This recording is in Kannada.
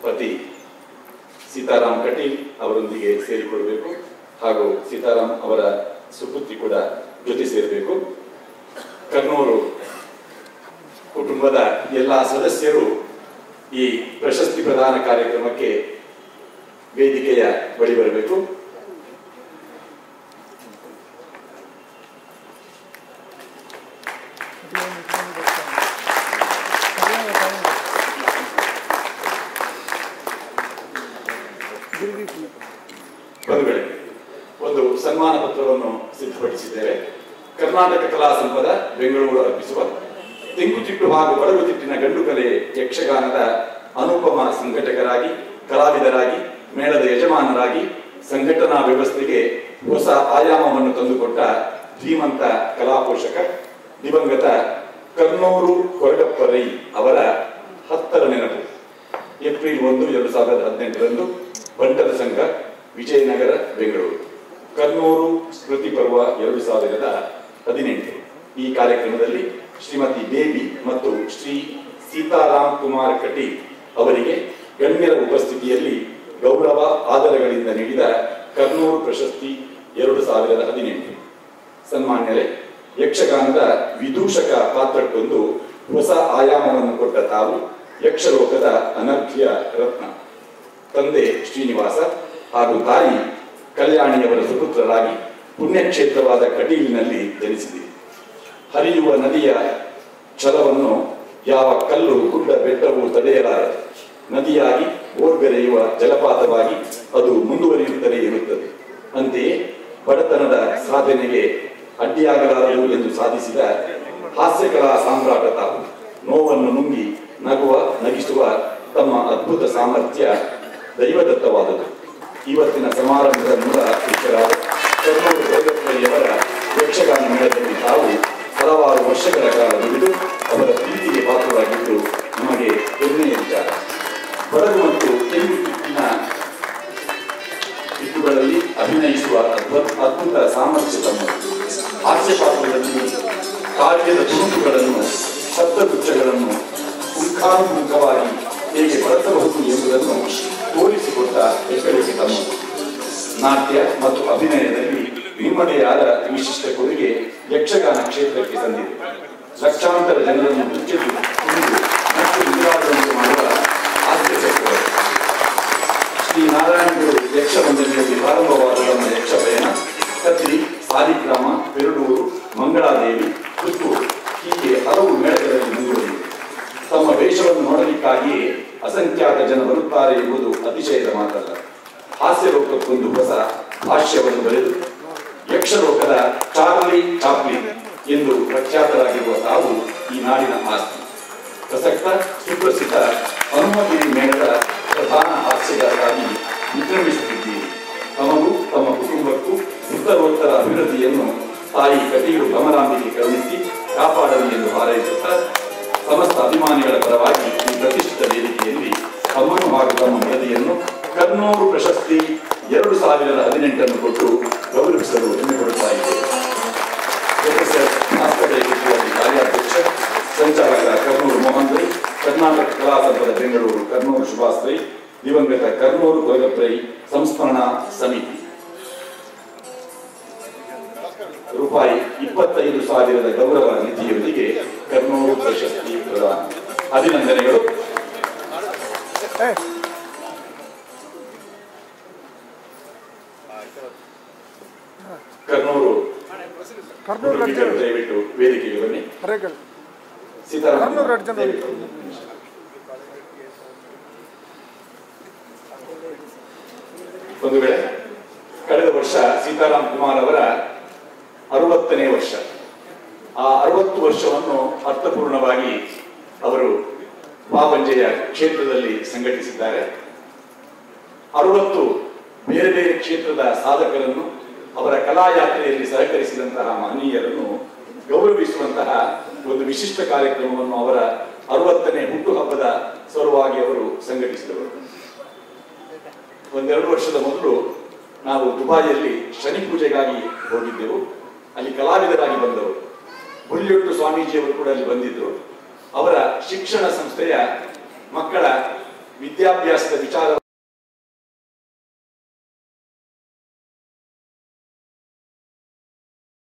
ಪತಿ ಸೀತಾರಾಮ್ ಕಟೀಲ್ ಅವರೊಂದಿಗೆ ಸೇರಿಕೊಳ್ಳಬೇಕು ಹಾಗೂ ಸೀತಾರಾಮ್ ಅವರ ಸುಪುತ್ರಿ ಕೂಡ ಜೊತೆ ಸೇರಬೇಕು ಕರ್ನೂರು ಕುಟುಂಬದ ಎಲ್ಲ ಸದಸ್ಯರು ಈ ಪ್ರಶಸ್ತಿ ಪ್ರದಾನ ಕಾರ್ಯಕ್ರಮಕ್ಕೆ ವೇದಿಕೆಯ ಬಳಿ ಬರಬೇಕು ಬಂಧುಗಳೇ ಒಂದು ಸನ್ಮಾನ ಪತ್ರವನ್ನು ಸಿದ್ಧಪಡಿಸಿದ್ದೇವೆ ಕರ್ನಾಟಕ ಕಲಾ ಸಂಪದ ಬೆಂಗಳೂರು ಅರ್ಪಿಸುವ ತೆಂಕುತಿಟ್ಟು ಹಾಗೂ ಬಡಗುತಿಟ್ಟಿನ ಗಂಡು ಕಲೆ ಯಕ್ಷಗಾನದ ಅನುಪಮ ಸಂಘಟಕರಾಗಿ ಕಲಾವಿದರಾಗಿ ಮೇಳದ ಯಜಮಾನರಾಗಿ ಸಂಘಟನಾ ವ್ಯವಸ್ಥೆಗೆ ಹೊಸ ಆಯಾಮವನ್ನು ತಂದುಕೊಟ್ಟ ಧೀಮಂತ ಕಲಾಪೋಷಕ ದಿವಂಗತ ಕರ್ನೂರು ಕೊರಗಪ್ಪ ರೈ ಅವರ ಹತ್ತರ ನೆನಪು ಏಪ್ರಿಲ್ ಒಂದು ಎರಡು ಸಾವಿರದ ಹದಿನೆಂಟರಂದು ಬಂಟದ ಸಂಘ ವಿಜಯನಗರ ಬೆಂಗಳೂರು ಕರ್ನೂರು ಸ್ಮೃತಿ ಪರ್ವ ಎರಡು ಸಾವಿರದ ಹದಿನೆಂಟು ಈ ಕಾರ್ಯಕ್ರಮದಲ್ಲಿ ಶ್ರೀಮತಿ ಬೇಬಿ ಮತ್ತು ಶ್ರೀ ಸೀತಾರಾಮ್ ಕುಮಾರ್ ಕಟೀಲ್ ಅವರಿಗೆ ಗಣ್ಯರ ಉಪಸ್ಥಿತಿಯಲ್ಲಿ ಗೌರವ ಆದರಗಳಿಂದ ನೀಡಿದ ಕರ್ನೂರು ಪ್ರಶಸ್ತಿ ಎರಡು ಸಾವಿರದ ಹದಿನೆಂಟು ಸನ್ಮಾನ್ಯರೇ ಯಕ್ಷಗಾನದ ವಿದೂಷಕ ಪಾತ್ರಕ್ಕೊಂದು ಹೊಸ ಆಯಾಮವನ್ನು ಕೊಟ್ಟ ತಾವು ಯಕ್ಷಲೋಕದ ಅನರ್ಘ್ಯ ರತ್ನ ತಂದೆ ಶ್ರೀನಿವಾಸ ಹಾಗೂ ತಾಯಿ ಕಲ್ಯಾಣಿಯವರ ಸುಪುತ್ರರಾಗಿ ಪುಣ್ಯಕ್ಷೇತ್ರವಾದ ಕಟೀಲಿನಲ್ಲಿ ಜನಿಸಿದೆ ಹರಿಯುವ ನದಿಯ ಛಲವನ್ನು ಯಾವ ಕಲ್ಲು ಗುಡ್ಡ ಬೆಟ್ಟವು ತಡೆಯಲಾರದು ನದಿಯಾಗಿ ಓರ್ಗರೆಯುವ ಜಲಪಾತವಾಗಿ ಅದು ಮುಂದುವರಿಯುತ್ತಲೇ ಇರುತ್ತದೆ ಅಂತೆಯೇ ಬಡತನದ ಸಾಧನೆಗೆ ಅಡ್ಡಿಯಾಗಲಾರದು ಎಂದು ಸಾಧಿಸಿದ ಹಾಸ್ಯಕಲಾ ಸಾಮ್ರಾಟ ತಾವು ನೋವನ್ನು ನುಂಗಿ ನಗುವ ನಗಿಸುವ ತಮ್ಮ ಅದ್ಭುತ ಸಾಮರ್ಥ್ಯ ದೈವದತ್ತವಾದದ್ದು ಇವತ್ತಿನ ಸಮಾರಂಭದ ಮೂಲ ಶಿಕ್ಷರಾದ ಕರ್ನೂರು ಭೈರಪ್ಪಯ್ಯವರ ಯಕ್ಷಗಾನ ಮೇಳದಲ್ಲಿ ತಾವು ಹಲವಾರು ವರ್ಷಗಳ ಕಾಲ ದುಡಿದು ಅವರ ಪ್ರೀತಿಗೆ ಪಾತ್ರರಾಗಿದ್ದು ನಮಗೆ ಹೆಮ್ಮೆಯ ವಿಚಾರ ಬಡಗು ಮತ್ತು ತೆಂಗು ಕಿಟ್ಟಿನ ಕಿಟ್ಟುಗಳಲ್ಲಿ ಅಭಿನಯಿಸುವ ಅದ್ಭುತ ಅದ್ಭುತ ಸಾಮರ್ಥ್ಯ ತಮ್ಮದು ಹಾಸ್ಯ ಪಾತ್ರದಲ್ಲಿ ಕಾವ್ಯದ ತುಣುಕುಗಳನ್ನು ಶಬ್ದಗುಚ್ಛಗಳನ್ನು ಪುಂಖಾನುಪುಂಖವಾಗಿ ಹೇಗೆ ಬಳಸಬಹುದು ಎಂಬುದನ್ನು ತೋರಿಸಿಕೊಟ್ಟ ಹೆಗ್ಗಳಿಕೆ ತಮ್ಮದು ನಾಟ್ಯ ಮತ್ತು ಅಭಿನಯದಲ್ಲಿ ನಿಮ್ಮದೇ ಆದ ವಿಶಿಷ್ಟ ಕೊಡುಗೆ ಯಕ್ಷಗಾನ ಕ್ಷೇತ್ರಕ್ಕೆ ತಂದಿದೆ ಲಕ್ಷಾಂತರ ಜನರನ್ನು ಮುಚ್ಚಿದ್ದು ಕುಣಿದು ಮತ್ತು ನಿರಾಳವನ್ನು ಮಾಡುವ ಹಾಸ್ಯ ಚಕ್ರವರ್ತಿ ಶ್ರೀ ನಾರಾಯಣಗುರು ಯಕ್ಷವಂದನೆಯಲ್ಲಿ ಪ್ರಾರಂಭವಾದ ನಮ್ಮ ಯಕ್ಷ ಪಯಣ ಕತ್ರಿ ಸಾಲಿಗ್ರಾಮ ಪೆರಡೂರು ಮಂಗಳಾದೇವಿ ಪುತ್ತೂರು ಹೀಗೆ ಹಲವು ಮೇಳಗಳಲ್ಲಿ ಮುಂದುವರಿದಿದೆ ತಮ್ಮ ವೇಷವನ್ನು ನೋಡಲಿಕ್ಕಾಗಿಯೇ ಅಸಂಖ್ಯಾತ ಜನ ಬರುತ್ತಾರೆ ಎಂಬುದು ಅತಿಶಯದ ಮಾತಲ್ಲ ಹಾಸ್ಯ ಲೋಕಕ್ಕೊಂದು ಹೊಸ ಭಾಷ್ಯವನ್ನು ಬರೆದು ಯಕ್ಷಲೋಕದ ಚಾರ್ಲಿ ಚಾಪ್ಲಿನ್ ಎಂದು ಪ್ರಖ್ಯಾತರಾಗಿರುವ ತಾವು ಈ ನಾಡಿನ ಆಸ್ತಿ ಪ್ರಸಕ್ತ ಸುಪ್ರಸಿದ್ಧ ಹನುಮಗಿರಿ ಮೇಳದ ಪ್ರಧಾನ ಹಾಸ್ಯಗಾರರಾಗಿ ವಿಜೃಂಭಿಸುತ್ತಿದ್ದೀರಿ ತಮಗೂ ತಮ್ಮ ಕುಟುಂಬಕ್ಕೂ ಉತ್ತರೋತ್ತರ ಅಭಿವೃದ್ಧಿಯನ್ನು ತಾಯಿ ಕಟೀಲು ಭ್ರಮರಾಂಬಿಕೆ ಕರುಣಿಸಿ ಕಾಪಾಡಲಿ ಎಂದು ಹಾರೈಸುತ್ತಾ ಸಮಸ್ತ ಅಭಿಮಾನಿಗಳ ಪರವಾಗಿ ಈ ಪ್ರತಿಷ್ಠಿತ ವೇದಿಕೆಯಲ್ಲಿ ತಮ್ಮನ್ನು ಹಾಗೂ ತಮ್ಮ ವರದಿಯನ್ನು ಕರ್ನೂರು ಪ್ರಶಸ್ತಿ ಎರಡು ಸಾವಿರದ ಹದಿನೆಂಟನ್ನು ಕೊಟ್ಟು ಗೌರವಿಸಲು ಹೆಮ್ಮೆ ಪಡುತ್ತಾ ಇದ್ದೇವೆ ಪ್ರೊಫೆಸರ್ ಭಾಸ್ಕರ ಕಿತ್ತೂರಿ ಕಾರ್ಯಾಧ್ಯಕ್ಷ ಸಂಚಾಲಕ ಕರ್ನೂರು ಮೋಹನ್ ರೈ ಕರ್ನಾಟಕ ಕಲಾ ಸಂಘದ ಬೆಂಗಳೂರು ಕರ್ನೂರು ಸುಭಾಷ್ ರೈ ದಿವಂಗತ ಕರ್ನೂರು ಕೊಯ್ಲಪ್ರೈ ಸಂಸ್ಮರಣಾ ಸಮಿತಿ ರೂಪಾಯಿ ಇಪ್ಪತ್ತೈದು ಸಾವಿರದ ಗೌರವ ನಿಧಿಯೊಂದಿಗೆ ಕರ್ನೂರು ಪ್ರಶಸ್ತಿ ಪ್ರದಾನ ಅಭಿನಂದನೆಗಳು ಕರ್ನೂರು ಕರ್ನೂರು ಕುಟುಂಬಿಕರು ದಯವಿಟ್ಟು ವೇದಿಕೆಗೆ ಬನ್ನಿ ರೇಗಲ್ ಸೀತಾರಾಮ ಕರ್ನೂರು ಅರ್ಜುನ ದಯವಿಟ್ಟು. ಒಂದು ವೇಳೆ ಕಳೆದ ವರ್ಷ ಸೀತಾರಾಮ್ ಕುಮಾರ್ ಅವರ ಅರವತ್ತನೇ ವರ್ಷ ಆ ಅರವತ್ತು ವರ್ಷವನ್ನು ಅರ್ಥಪೂರ್ಣವಾಗಿ ಅವರು ಪಾವಂಜೆಯ ಕ್ಷೇತ್ರದಲ್ಲಿ ಸಂಘಟಿಸಿದ್ದಾರೆ ಅರವತ್ತು ಬೇರೆ ಬೇರೆ ಕ್ಷೇತ್ರದ ಸಾಧಕರನ್ನು ಅವರ ಕಲಾಯಾತ್ರೆಯಲ್ಲಿ ಸಹಕರಿಸಿದಂತಹ ಮಹನೀಯರನ್ನು ಗೌರವಿಸುವಂತಹ ಒಂದು ವಿಶಿಷ್ಟ ಕಾರ್ಯಕ್ರಮವನ್ನು ಅವರ ಅರವತ್ತನೇ ಹುಟ್ಟುಹಬ್ಬದ ಸಲುವಾಗಿ ಅವರು ಸಂಘಟಿಸಿದವರು ಒಂದೆರಡು ವರ್ಷದ ಮೊದಲು ನಾವು ದುಬಾಯಿಯಲ್ಲಿ ಶನಿ ಪೂಜೆಗಾಗಿ ಹೋಗಿದ್ದೆವು ಅಲ್ಲಿ ಕಲಾವಿದರಾಗಿ ಬಂದವರು ಹುಲಿಯೊಟ್ಟು ಸ್ವಾಮೀಜಿಯವರು ಕೂಡ ಅಲ್ಲಿ ಬಂದಿದ್ರು ಅವರ ಶಿಕ್ಷಣ ಸಂಸ್ಥೆಯ ಮಕ್ಕಳ ವಿದ್ಯಾಭ್ಯಾಸದ ವಿಚಾರ